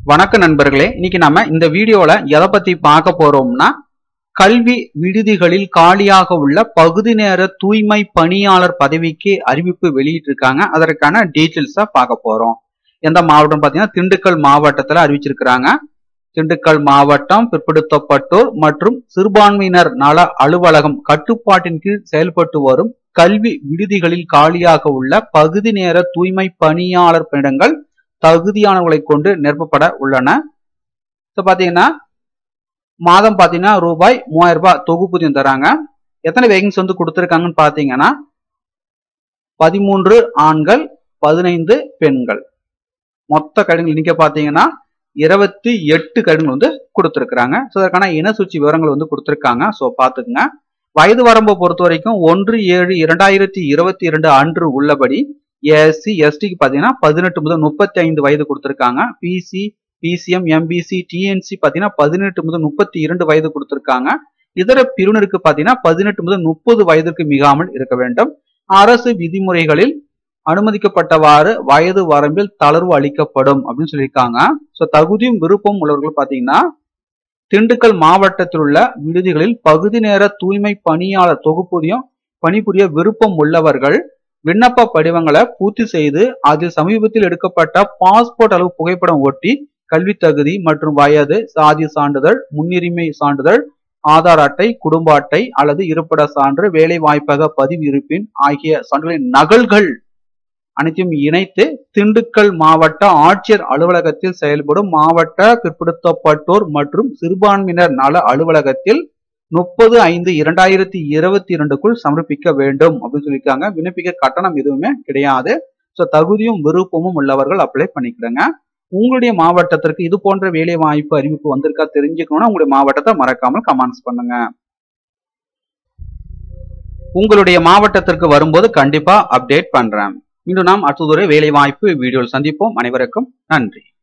வணக்கம் நண்பர்களே இன்னைக்கு நம்ம இந்த வீடியோல எதை பத்தி பார்க்க போறோம்னா கல்வி விடுதிகளில் காலியாக உள்ள பகுதி நேர தூய்மை பணியாளர் பதவிக்கு அறிவிப்பு வெளியிட்டிருக்காங்க அதற்கான டீட்டெயில்ஸா பார்க்க போறோம் எந்த மாவட்டம் பார்த்தீங்கன்னா திண்டுக்கல் மாவட்டத்துல அறிவிச்சிருக்கிறாங்க திண்டுக்கல் மாவட்டம் பிற்படுத்தப்பட்டோர் மற்றும் சிறுபான்மையினர் நல அலுவலகம் கட்டுப்பாட்டின் கீழ் செயல்பட்டு வரும் கல்வி விடுதிகளில் காலியாக உள்ள பகுதி நேர தூய்மை பணியாளர் பணியிடங்கள் தகுதியானவர்களை கொண்டு நிரப்பப்பட உள்ளன ஸோ பார்த்தீங்கன்னா மாதம் பார்த்தீங்கன்னா ரூபாய் மூவாயிரம் ரூபாய் தொகுப்பூதியம் தராங்க எத்தனை வேகன்ஸ் வந்து கொடுத்துருக்காங்கன்னு பார்த்தீங்கன்னா பதிமூன்று ஆண்கள் பதினைந்து பெண்கள் மொத்த கடிதங்கள் இன்னைக்கு பார்த்தீங்கன்னா இருபத்தி எட்டு கடிதங்கள் வந்து கொடுத்துருக்குறாங்க ஸோ அதற்கான இனசூச்சி விவரங்கள் வந்து கொடுத்துருக்காங்க ஸோ பார்த்துக்குங்க வயது வரம்பை பொறுத்த வரைக்கும் ஒன்று ஏழு இரண்டாயிரத்தி இருபத்தி இரண்டு அன்று உள்ளபடி எஸ்சி எஸ்டிக்கு பார்த்தீங்கன்னா பதினெட்டு முதல் முப்பத்தி ஐந்து வயது கொடுத்துருக்காங்க பிசி பிசிஎம் எம்பிசி டிஎன்சி பார்த்தீங்கன்னா பதினெட்டு முதல் முப்பத்தி இரண்டு வயது கொடுத்துருக்காங்க இதர பிரிவினருக்கு பார்த்தீங்கன்னா பதினெட்டு முதல் முப்பது வயதிற்கு மிகாமல் இருக்க வேண்டும் அரசு விதிமுறைகளில் அனுமதிக்கப்பட்டவாறு வயது வரம்பில் தளர்வு அளிக்கப்படும் அப்படின்னு சொல்லியிருக்காங்க ஸோ தகுதியும் விருப்பம் உள்ளவர்கள் பார்த்தீங்கன்னா திண்டுக்கல் மாவட்டத்தில் உள்ள விடுதிகளில் பகுதி நேர தூய்மை பணியாளர் தொகுப்பூதியம் பணிபுரிய விருப்பம் உள்ளவர்கள் விண்ணப்ப படிவங்களை பூர்த்தி செய்து அதில் சமீபத்தில் எடுக்கப்பட்ட பாஸ்போர்ட் அளவு புகைப்படம் ஒட்டி கல்வி தகுதி மற்றும் வயது சாதி சான்றிதழ் முன்னுரிமை சான்றிதழ் ஆதார் அட்டை குடும்ப அட்டை அல்லது இருப்பிட சான்று வேலை வாய்ப்பக பதிவு இருப்பின் ஆகிய சான்றுகளின் நகல்கள் அனைத்தையும் இணைத்து திண்டுக்கல் மாவட்ட ஆட்சியர் அலுவலகத்தில் செயல்படும் மாவட்ட பிற்படுத்தப்பட்டோர் மற்றும் சிறுபான்மையினர் நல அலுவலகத்தில் முப்பது ஐந்து இரண்டாயிரத்தி இருபத்தி இரண்டுக்குள் சமர்ப்பிக்க வேண்டும் அப்படின்னு சொல்லியிருக்காங்க விண்ணப்பிக்க கட்டணம் எதுவுமே கிடையாது ஸோ தகுதியும் விருப்பமும் உள்ளவர்கள் அப்ளை பண்ணிக்கிடுங்க உங்களுடைய மாவட்டத்திற்கு இது போன்ற வேலை வாய்ப்பு அறிவிப்பு வந்திருக்கா தெரிஞ்சுக்கணும்னா உங்களுடைய மாவட்டத்தை மறக்காமல் கமெண்ட்ஸ் பண்ணுங்க உங்களுடைய மாவட்டத்திற்கு வரும்போது கண்டிப்பா அப்டேட் பண்றேன் மீண்டும் நாம் அடுத்ததொரு வேலை வாய்ப்பு வீடியோவில் சந்திப்போம் அனைவருக்கும் நன்றி